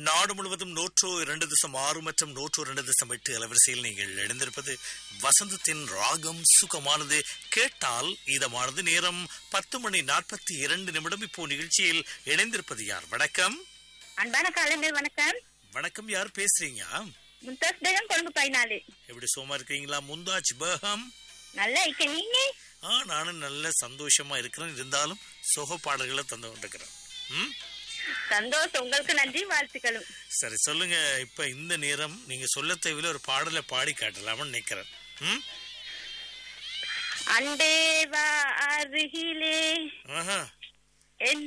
நாடு முழுவதும் நூற்று இரண்டு தசம் ஆறு மற்றும் நூற்று இரண்டு தசம் எட்டு அலைவரிசையில் நீங்கள் இணைந்திருப்பது வசந்தத்தின் ராகம் சுகமானது கேட்டால் இதமானது நேரம் பத்து மணி நாற்பத்தி இரண்டு நிமிடம் இப்போ நிகழ்ச்சியில் இணைந்திருப்பது யார் வணக்கம் அன்பான காலங்கள் வணக்கம் வணக்கம் யார் பேசுறீங்க மும்தாஸ் பேகம் கொழும்பு பதினாலு எப்படி சும்மா இருக்கீங்களா முந்தாஜ் பகம் நல்லா இருக்க நீங்க ஆ நானும் நல்ல சந்தோஷமா இருக்கிறேன் இருந்தாலும் சொக பாடல்களை தந்து கொண்டிருக்கிறேன் ம் சந்தோஷம் உங்களுக்கு நன்றி வாழ்த்துக்களும் சரி சொல்லுங்க இப்ப இந்த நேரம் நீங்க சொல்ல தேவையில்ல ஒரு பாடலை பாடி காட்டலாம்னு நினைக்கிறேன் ம் அண்டேவா அருகிலே ஆஹா என்